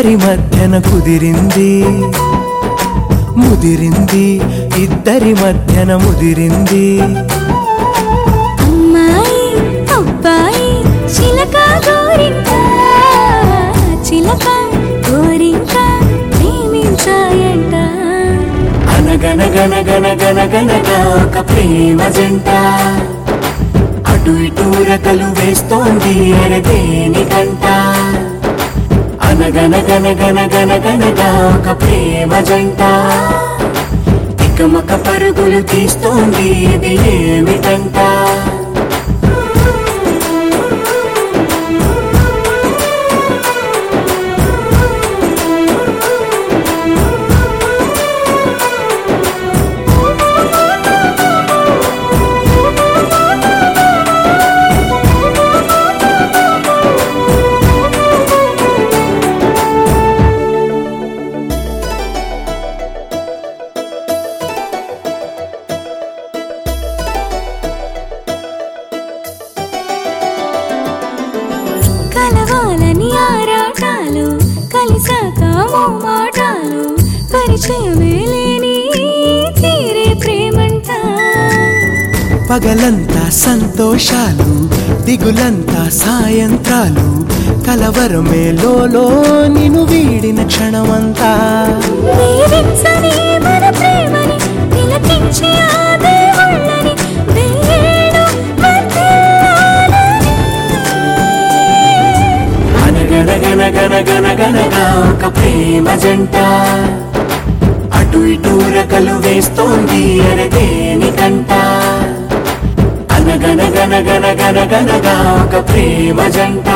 ఇద్దరి మధ్యన కుదిరింది ముదిరింది ఇద్దరి మధ్యన ముదిరింది అమ్మాయి అబ్బాయి చిలక గోరింక చిలక గోరింక ప్రేమించాయంట అనగనగనగనగనగనగా ఒక ప్రేమ జంట అటు ఇటు రకలు వేస్తోంది ఎరదేనికంట అనగనగనగనగనగనగా ఒక ప్రేమ జంట తికమక పరుగులు తీస్తోంది ఇది ఏమిటంట కలవాలని ఆరాటాలు కలిసాక మాటాలు పరిచయమే లేని తీరే ప్రేమంట పగలంతా సంతోషాలు దిగులంతా సాయంత్రాలు కలవరమే లోలో నిన్ను వీడిన క్షణమంతా దీవించని మన ప్రేమని తిలకించి ఆ దేవుళ్ళని వేణు వర్ధిల్లాలని. అనగనగనగనగనగనగా ఒక ప్రేమ జంట అటు ఇటు రకలు వేస్తోంది అరదేనికంట అనగనగనగనగనగనగా ఒక ప్రేమ జంట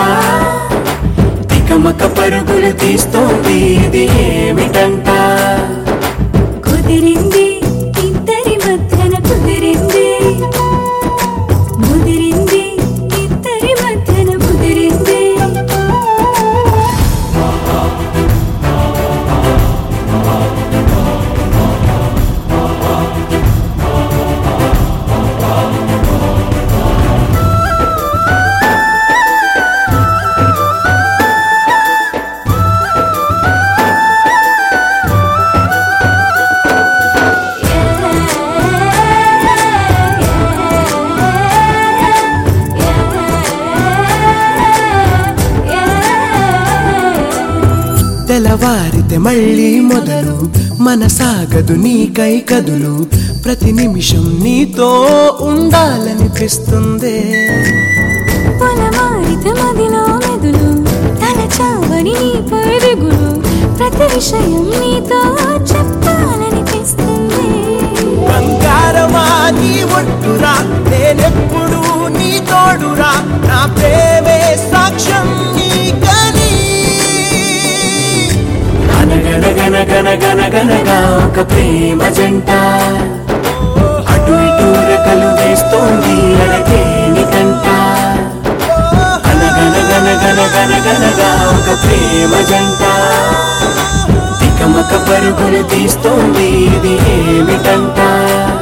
తికమక పరుగులు తీస్తోంది ఇది ఏమిటంట కుదిరింది ఇద్దరి మధ్యన కుదిరింది ముదిరింది ఇద్దరి మధ్యన ముదిరింది తెల్లవారితే మళ్ళీ మొదలు మనసాగదు నీకై కదులు ప్రతి నిమిషం నీతో ఉండాలనిపిస్తుంది పొలమారిత మదిలో మెదులు తల చావని నీ పరుగులు ప్రతి విషయం నీతో చెప్పాలనిపిస్తుంది బంగారమా నీ ఒట్టురా నేనెప్పుడు నీ తోడురా నా ప్రేమే సాక్ష్యం నీకని అనగనగనగనగనగనగా ఒక ప్రేమ జంట అటు ఇటు రెక్కలు వేస్తోంది అడగేనికంట అనగనగనగనగనగనగా ఒక ప్రేమ జంట తికమక పరుగులు తీస్తోంది ఇది ఏమిటంట